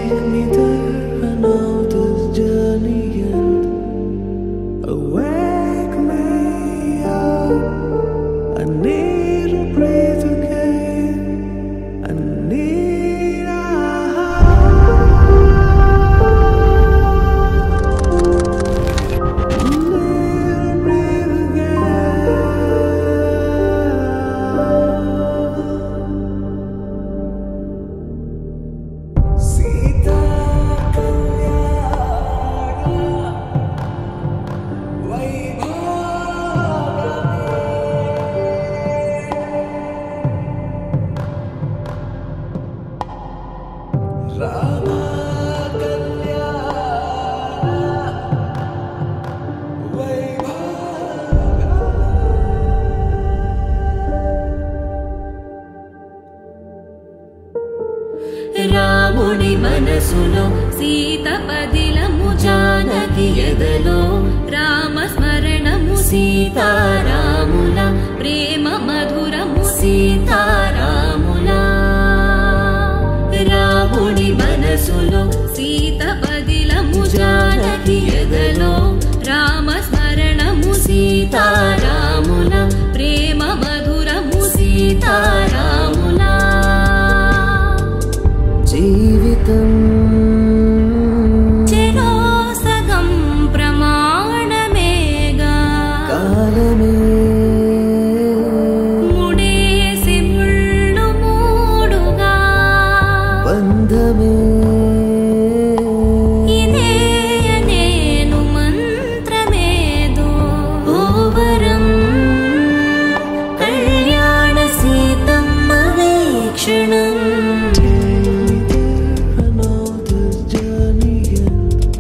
Take me there, I know this journey ends. Awake me up. I need to breathe again. I need a Need to breathe again. Sita రాముడి మనసులో సీత పదిలము జానకి ఎదలో రామ స్మరణము సీతారాముల ప్రేమ మధురము సీతారాముల రాముడి మనసులో సీత పదిలము జానకి ఎదలో రామ స్మరణము సీతారాముల ప్రేమ మధురము సీతారాముల జీవితం చెరో సగం ప్రమాణమేగా కాలమే ముడేసి ముళ్ళు మూడుగా బంధమే ఇదే నేను మంత్రమేదో ఓవరం కళ్యాణ Seethamma వీక్షణం I know this journey ends.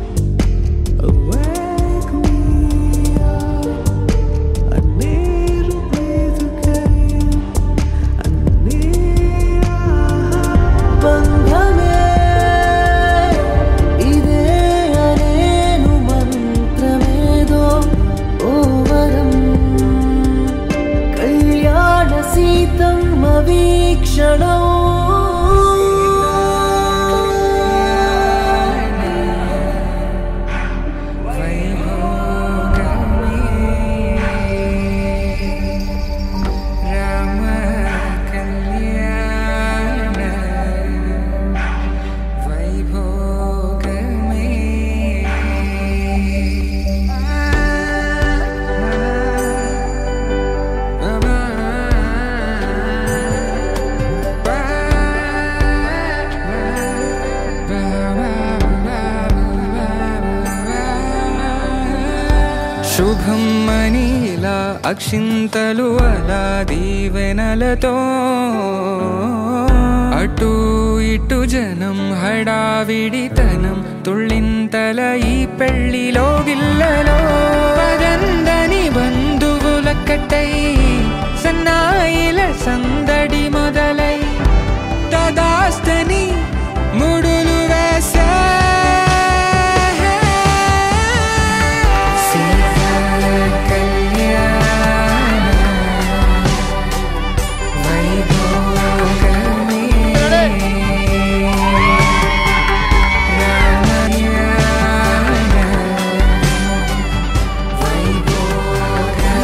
Awake me up. I need to breathe again. I need a బంధమే ఇదే అనేను మంత్రమేదో ఓవరం కళ్యాణ సీతమ్మ వీక్షణం రామ కళ్యాణ వైభోగమే శుభం మనీలా అక్షింతలు అలా దీవెనలతో అటు ఇటు జనం హడావిడితనం తుళ్ళింతల ఈ పెళ్లిలో గిల్లలో పదందని బంధువులక్కటై సన్నాయిల సందడి మొదలై తదాస్తని ముడులు వేసే సీతా కళ్యాణ వైభోగమే రామయాన వైభోగమే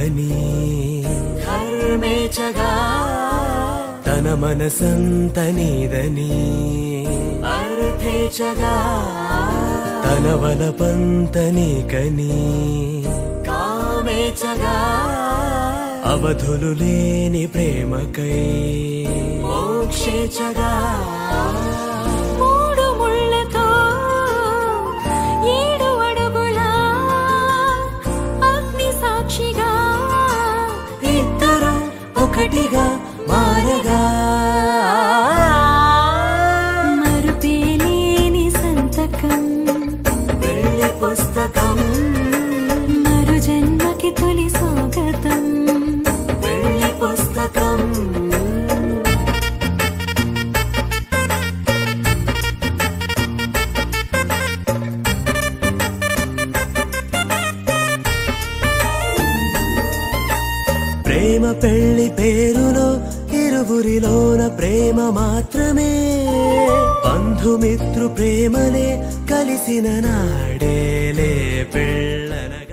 నీవని కర్మేచగా తన మనసంత నీదని అర్థేచగా తన వలపంత నీకని కామేచగా అవధులు లేని ప్రేమకై మోక్షేచగా మూడు ముళ్ళతో ఏడు అడుగుల అగ్ని సాక్షిగా ఇద్దరు ఒకటిగా మారగా మరుపేలేని సంతకం వెళ్ళి పుస్తకం మరు జన్మకి తొలి స్వాగతం వెళ్ళి పుస్తకం ప్రేమ పెళ్లి పేరులో ఇరువురిలోన ప్రేమ మాత్రమే బంధుమిత్రు ప్రేమలే కలిసిన నాడేలే పెళ్ళనగా